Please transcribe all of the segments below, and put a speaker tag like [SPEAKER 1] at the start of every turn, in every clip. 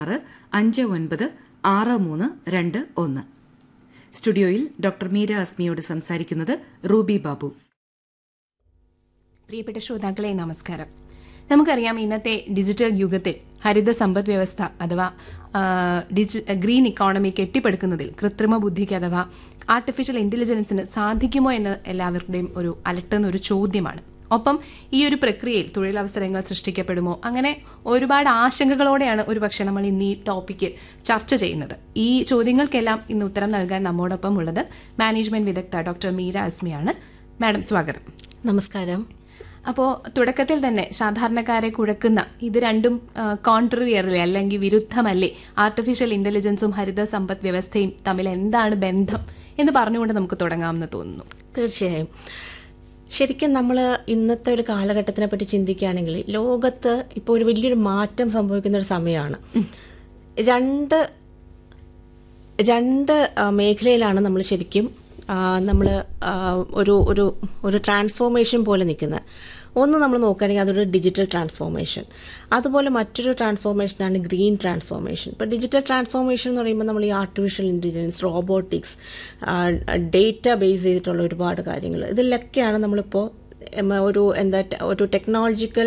[SPEAKER 1] ആറ് അഞ്ച് ഒൻപത് ആറ് മൂന്ന് രണ്ട് ഒന്ന് സ്റ്റുഡിയോയിൽ ഡോക്ടർ മീര അസ്മിയോട് സംസാരിക്കുന്നത് റൂബി ബാബു
[SPEAKER 2] പ്രിയപ്പെട്ട ശ്രോതാക്കളെ നമസ്കാരം നമുക്കറിയാം ഇന്നത്തെ ഡിജിറ്റൽ യുഗത്തിൽ ഹരിത സമ്പദ് വ്യവസ്ഥ അഥവാ ആ, ഡിജി- ഗ്രീൻ ഇക്കോണമി കെട്ടിപ്പടുക്കുന്നതിൽ കൃത്രിമ ബുദ്ധിക്ക് അഥവാ ആർട്ടിഫിഷ്യൽ ഇന്റലിജൻസിന് സാധിക്കുമോ എന്ന് എല്ലാവരുടെയും ഒരു അലട്ടുന്ന ഒരു ചോദ്യമാണ് ഒപ്പം ഈ ഒരു പ്രക്രിയയിൽ തൊഴിലവസരങ്ങൾ സൃഷ്ടിക്കപ്പെടുമോ അങ്ങനെ ഒരുപാട് ആശങ്കകളോടെയാണ് ഒരുപക്ഷെ നമ്മൾ ഇന്ന് ഈ ടോപ്പിക്ക് ചർച്ച ചെയ്യുന്നത് ഈ ചോദ്യങ്ങൾക്കെല്ലാം ഇന്ന് ഉത്തരം നൽകാൻ നമ്മോടൊപ്പം ഉള്ളത് മാനേജ്മെന്റ് വിദഗ്ധ ഡോക്ടർ മീര അസ്മിയാണ് മാഡം സ്വാഗതം
[SPEAKER 3] നമസ്കാരം
[SPEAKER 2] അപ്പോൾ തുടക്കത്തിൽ തന്നെ സാധാരണക്കാരെ കുഴക്കുന്ന ഇത് രണ്ടും കോൺട്രറിയറിലെ അല്ലെങ്കിൽ വിരുദ്ധമല്ലേ ആർട്ടിഫിഷ്യൽ ഇന്റലിജൻസും ഹരിത സമ്പദ് വ്യവസ്ഥയും തമ്മിൽ എന്താണ് ബന്ധം എന്ന് പറഞ്ഞുകൊണ്ട് നമുക്ക് തുടങ്ങാമെന്ന് തോന്നുന്നു
[SPEAKER 3] തീർച്ചയായും ശരിക്കും നമ്മൾ ഇന്നത്തെ ഒരു കാലഘട്ടത്തിനെ പറ്റി ചിന്തിക്കുകയാണെങ്കിൽ ലോകത്ത് ഇപ്പോൾ ഒരു വലിയൊരു മാറ്റം സംഭവിക്കുന്ന ഒരു സമയമാണ് രണ്ട് രണ്ട് ആ, മേഖലയിലാണ് നമ്മൾ ശരിക്കും നമ്മൾ ഒരു ഒരു ഒരു ട്രാൻസ്ഫോർമേഷൻ പോലെ നിൽക്കുന്നത് ഒന്ന് നമ്മൾ നോക്കുകയാണെങ്കിൽ അതൊരു ഡിജിറ്റൽ ട്രാൻസ്ഫോർമേഷൻ അതുപോലെ മറ്റൊരു ട്രാൻസ്ഫോർമേഷനാണ് ഗ്രീൻ ട്രാൻസ്ഫോർമേഷൻ ഇപ്പോൾ ഡിജിറ്റൽ ട്രാൻസ്ഫോർമേഷൻ എന്ന് പറയുമ്പോൾ നമ്മൾ ഈ artificial intelligence robotics database ചെയ്തിട്ടുള്ള ഒരുപാട് കാര്യങ്ങൾ ഇതിലൊക്കെയാണ് നമ്മളിപ്പോൾ എം, ഒരു എന്താ ടെ- ഒരു ടെക്നോളജിക്കൽ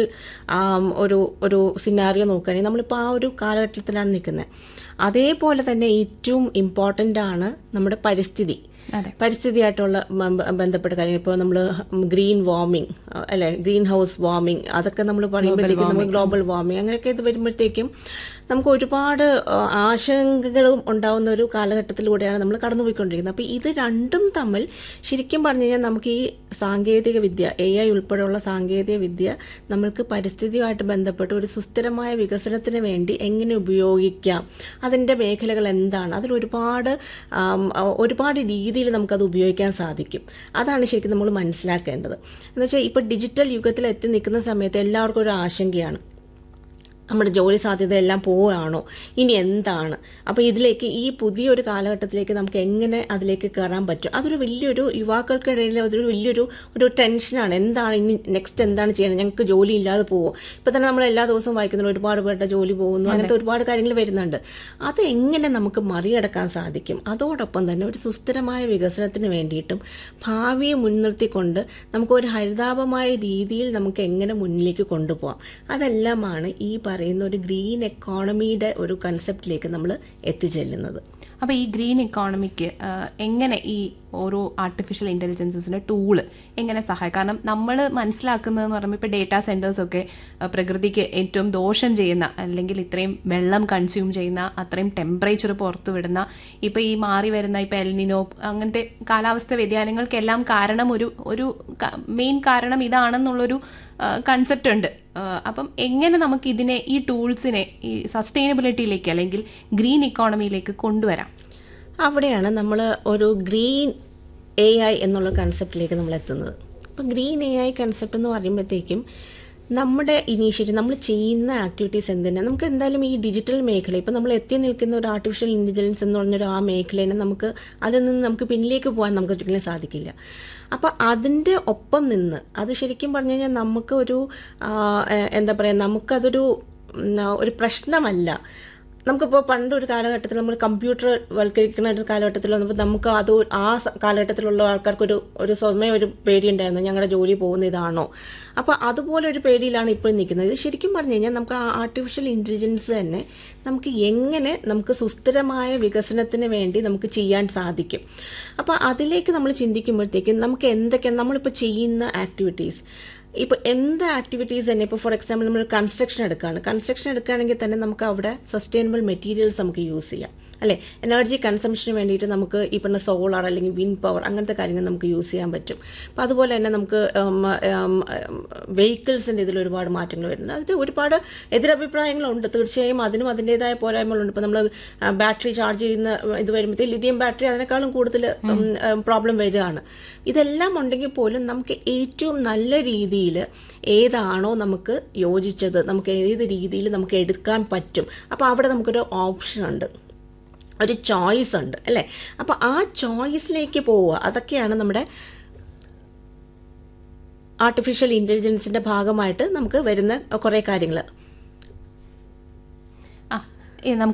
[SPEAKER 3] ഒരു ഒരു സിനാറിയോ നോക്കുകയാണെങ്കിൽ നമ്മളിപ്പോൾ ആ ഒരു കാലഘട്ടത്തിലാണ് നിൽക്കുന്നത് അതേപോലെ തന്നെ ഏറ്റവും ഇമ്പോർട്ടൻ്റ് ആണ് നമ്മുടെ പരിസ്ഥിതി
[SPEAKER 2] അതെ.
[SPEAKER 3] പരിസ്ഥിതിയായിട്ടുള്ള ബ- ബന്ധപ്പെട്ട കാര്യങ്ങൾ ഇപ്പോൾ നമ്മൾ ഗ്രീൻ വാർമിംഗ് അല്ലെ ഗ്രീൻ ഹൗസ് വാർമിംഗ് അതൊക്കെ നമ്മൾ പറയുമ്പോഴത്തേക്കും നമ്മൾ ഗ്ലോബൽ വാർമിംഗ് അങ്ങനെയൊക്കെ ഇത് വരുമ്പോഴത്തേക്കും നമുക്ക് ഒരുപാട് ആ, ആശങ്കകളും ഉണ്ടാവുന്ന ഒരു കാലഘട്ടത്തിലൂടെയാണ് നമ്മൾ കടന്നുപോയിക്കൊണ്ടിരിക്കുന്നത് അപ്പോൾ ഇത് രണ്ടും തമ്മിൽ ശരിക്കും പറഞ്ഞു കഴിഞ്ഞാൽ നമുക്ക് ഈ സാങ്കേതിക വിദ്യ എ ഐ ഉൾപ്പെടെയുള്ള സാങ്കേതിക വിദ്യ നമ്മൾക്ക് പരിസ്ഥിതിയുമായിട്ട് ബന്ധപ്പെട്ട് ഒരു സുസ്ഥിരമായ വികസനത്തിന് വേണ്ടി എങ്ങനെ ഉപയോഗിക്കാം അതിൻ്റെ മേഖലകൾ എന്താണ് അതിൽ ഒരുപാട് ആം, ഒരുപാട് രീതിയിൽ നമുക്കത് ഉപയോഗിക്കാൻ സാധിക്കും അതാണ് ശരിക്കും നമ്മൾ മനസ്സിലാക്കേണ്ടത് എന്ന് വെച്ചാൽ ഇപ്പോൾ ഡിജിറ്റൽ യുഗത്തിൽ എത്തി നിൽക്കുന്ന സമയത്ത് എല്ലാവർക്കും ഒരു ആശങ്കയാണ് നമ്മുടെ ജോലി സാധ്യത എല്ലാം പോവുകയാണോ ഇനി എന്താണ് അപ്പോൾ ഇതിലേക്ക് ഈ പുതിയൊരു കാലഘട്ടത്തിലേക്ക് നമുക്ക് എങ്ങനെ അതിലേക്ക് കയറാൻ പറ്റും അതൊരു വലിയൊരു യുവാക്കൾക്കിടയിൽ അതൊരു വലിയൊരു ഒരു ടെൻഷനാണ് എന്താണ് ഇനി നെക്സ്റ്റ് എന്താണ് ചെയ്യണം ഞങ്ങൾക്ക് ജോലി ഇല്ലാതെ പോവോ ഇപ്പം തന്നെ നമ്മൾ എല്ലാ ദിവസവും വായിക്കുന്നു ഒരുപാട് പേരുടെ ജോലി പോകുന്നു അങ്ങനത്തെ ഒരുപാട് കാര്യങ്ങൾ വരുന്നുണ്ട് അത് എങ്ങനെ നമുക്ക് മറികടക്കാൻ സാധിക്കും അതോടൊപ്പം തന്നെ ഒരു സുസ്ഥിരമായ വികസനത്തിന് വേണ്ടിയിട്ടും ഭാവിയെ മുൻനിർത്തിക്കൊണ്ട് നമുക്ക് ഒരു ഹരിതാപമായ രീതിയിൽ നമുക്ക് എങ്ങനെ മുന്നിലേക്ക് കൊണ്ടുപോകാം അതെല്ലാമാണ് ഈ പറയുന്ന ഒരു ഗ്രീൻ എക്കോണമിയുടെ ഒരു കൺസെപ്റ്റിലേക്ക് നമ്മൾ എത്തിച്ചെല്ലുന്നത്
[SPEAKER 2] അപ്പോൾ ഈ ഗ്രീൻ ഇക്കോണമിക്ക് എങ്ങനെ ഈ ഓരോ ആർട്ടിഫിഷ്യൽ ഇന്റലിജൻസിന്റെ ടൂള് എങ്ങനെ സഹായിക്കും കാരണം നമ്മൾ മനസ്സിലാക്കുന്നതെന്ന് പറയുമ്പോൾ ഇപ്പോൾ ഡേറ്റാ സെന്റേഴ്സ് ഒക്കെ ആ, പ്രകൃതിക്ക് ഏറ്റവും ദോഷം ചെയ്യുന്ന അല്ലെങ്കിൽ ഇത്രയും വെള്ളം കൺസ്യൂം ചെയ്യുന്ന അത്രയും ടെമ്പറേച്ചർ പുറത്തു വിടുന്ന ഇപ്പോൾ ഈ മാറി വരുന്ന ഇപ്പോൾ എൽനിനോ അങ്ങനത്തെ കാലാവസ്ഥ വ്യതിയാനങ്ങൾക്കെല്ലാം കാരണം ഒരു ഒരു മെയിൻ കാരണം ഇതാണെന്നുള്ളൊരു കൺസെപ്റ്റ് ഉണ്ട് ആ, അപ്പം എങ്ങനെ നമുക്ക് ഇതിനെ ഈ ടൂൾസിനെ ഈ സസ്റ്റൈനബിലിറ്റിയിലേക്ക് അല്ലെങ്കിൽ ഗ്രീൻ ഇക്കോണമിയിലേക്ക് കൊണ്ടുവരാം
[SPEAKER 3] അവിടെയാണ് നമ്മൾ ഒരു ഗ്രീൻ എ ഐ എന്നുള്ള കൺസെപ്റ്റിലേക്ക് നമ്മൾ എത്തുന്നത് അപ്പം ഗ്രീൻ എ ഐ കൺസെപ്റ്റ് എന്ന് പറയുമ്പോഴത്തേക്കും നമ്മുടെ ഇനീഷ്യേറ്റീവ് നമ്മൾ ചെയ്യുന്ന ആക്ടിവിറ്റീസ് എന്തിനാണ് നമുക്ക് എന്തായാലും ഈ ഡിജിറ്റൽ മേഖല ഇപ്പം നമ്മൾ എത്തി നിൽക്കുന്ന ഒരു ആർട്ടിഫിഷ്യൽ ഇൻ്റലിജൻസ് എന്ന് പറഞ്ഞൊരു ആ മേഖലയെ നമുക്ക് അതിൽ നിന്ന് നമുക്ക് പിന്നിലേക്ക് പോകാൻ നമുക്ക് ഒരിക്കലും സാധിക്കില്ല അപ്പോൾ അതിൻ്റെ ഒപ്പം നിന്ന് അത് ശരിക്കും പറഞ്ഞു കഴിഞ്ഞാൽ നമുക്ക് ഒരു ആ, എ- എന്താ പറയുക നമുക്കതൊരു ഉം, ഒരു പ്രശ്നമല്ല നമുക്കിപ്പോൾ പണ്ട് ഒരു കാലഘട്ടത്തിൽ നമ്മൾ കമ്പ്യൂട്ടർ വൽക്കരിക്കുന്ന ഒരു കാലഘട്ടത്തിൽ വന്നപ്പോൾ നമുക്ക് അത് ആ സ- കാലഘട്ടത്തിലുള്ള ആൾക്കാർക്ക് ഒരു ഒരു സ്വയമേ ഒരു പേടിയുണ്ടായിരുന്നു ഞങ്ങളുടെ ജോലി പോകുന്ന ഇതാണോ അപ്പോൾ അതുപോലെ ഒരു പേടിയിലാണ് ഇപ്പോൾ നിൽക്കുന്നത് ഇത് ശരിക്കും പറഞ്ഞു കഴിഞ്ഞാൽ നമുക്ക് ആ ആർട്ടിഫിഷ്യൽ ഇൻ്റലിജൻസ് തന്നെ നമുക്ക് എങ്ങനെ നമുക്ക് സുസ്ഥിരമായ വികസനത്തിന് വേണ്ടി നമുക്ക് ചെയ്യാൻ സാധിക്കും അപ്പോൾ അതിലേക്ക് നമ്മൾ ചിന്തിക്കുമ്പോഴത്തേക്കും നമുക്ക് എന്തൊക്കെയാണ് നമ്മളിപ്പോൾ ചെയ്യുന്ന ആക്ടിവിറ്റീസ് ഇപ്പോൾ എന്ത് ആക്ടിവിറ്റീസ് തന്നെ ഇപ്പോൾ ഫോർ എക്സാമ്പിൾ നമ്മൾ കൺസ്ട്രക്ഷൻ എടുക്കുകയാണ് കൺസ്ട്രക്ഷൻ എടുക്കുകയാണെങ്കിൽ തന്നെ നമുക്ക് അവിടെ സസ്റ്റൈനബിൾ മെറ്റീരിയൽസ് നമുക്ക് യൂസ് ചെയ്യാം അല്ലേ എനർജി കൺസംഷന് വേണ്ടിയിട്ട് നമുക്ക് ഈ പറഞ്ഞ സോളാർ അല്ലെങ്കിൽ വിൻഡ് പവർ അങ്ങനത്തെ കാര്യങ്ങൾ നമുക്ക് യൂസ് ചെയ്യാൻ പറ്റും അപ്പം അതുപോലെ തന്നെ നമുക്ക് വെഹിക്കിൾസിൻ്റെ ഇതിൽ ഒരുപാട് മാറ്റങ്ങൾ വരുന്നുണ്ട് അതിന് ഒരുപാട് എതിരഭിപ്രായങ്ങളുണ്ട് തീർച്ചയായും അതിനും അതിൻ്റെതായ പോരായ്മകളുണ്ട് ഇപ്പോൾ നമ്മൾ ബാറ്ററി ചാർജ് ചെയ്യുന്ന ഇത് വരുമ്പോഴത്തേക്ക് ലിഥിയം ബാറ്ററി അതിനേക്കാളും കൂടുതൽ പ്രോബ്ലം വരികയാണ് ഇതെല്ലാം ഉണ്ടെങ്കിൽ പോലും നമുക്ക് ഏറ്റവും നല്ല രീതിയിൽ ഏതാണോ നമുക്ക് യോജിച്ചത് നമുക്ക് ഏത് രീതിയിൽ നമുക്ക് എടുക്കാൻ പറ്റും അപ്പോൾ അവിടെ നമുക്കൊരു ഓപ്ഷൻ ഉണ്ട് ഒരു ചോയ്സ് ഉണ്ട് അല്ലേ അപ്പോൾ ആ ചോയ്സിലേക്ക് പോവുക അതൊക്കെയാണ് നമ്മുടെ ആർട്ടിഫിഷ്യൽ ഇൻ്റലിജൻസിൻ്റെ ഭാഗമായിട്ട് നമുക്ക് വരുന്ന കുറേ കാര്യങ്ങൾ
[SPEAKER 2] ആ നമുക്ക്